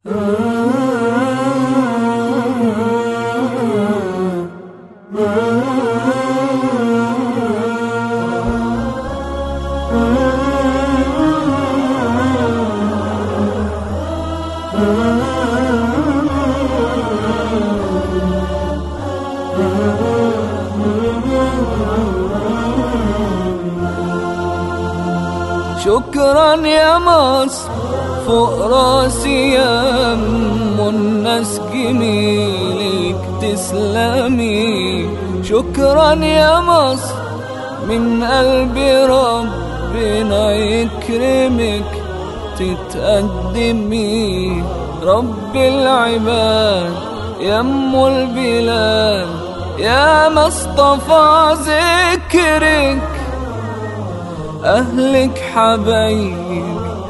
شكرا يا مصر فوق راسي يا ام الناس جميلك تسلمي شكرا يا مصر من قلبي ربنا يكرمك تتقدمي رب العباد يا ام البلاد يا مصطفى ذكرك أهلك حبايبي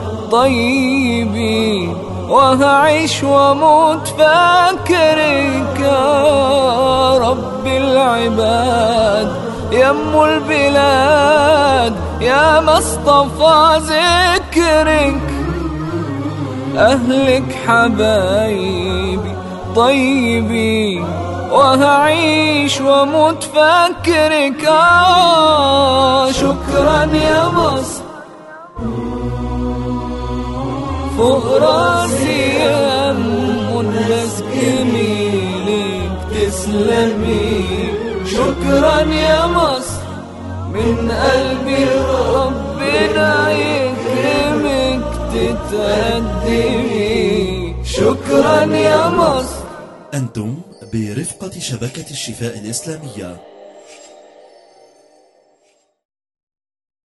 طيبين وهعيش واموت فاكرك يا رب العباد يا ام البلاد يا مصطفى ذكرك أهلك حبايبي طيبين وهعيش واموت فاكرك آه شكرا يا مصر فوق راسي يا ام الناس جميلك تسلمي شكرا يا مصر من قلبي ربنا يكرمك تتقدمي شكرا يا مصر أنتم برفقة شبكة الشفاء الإسلامية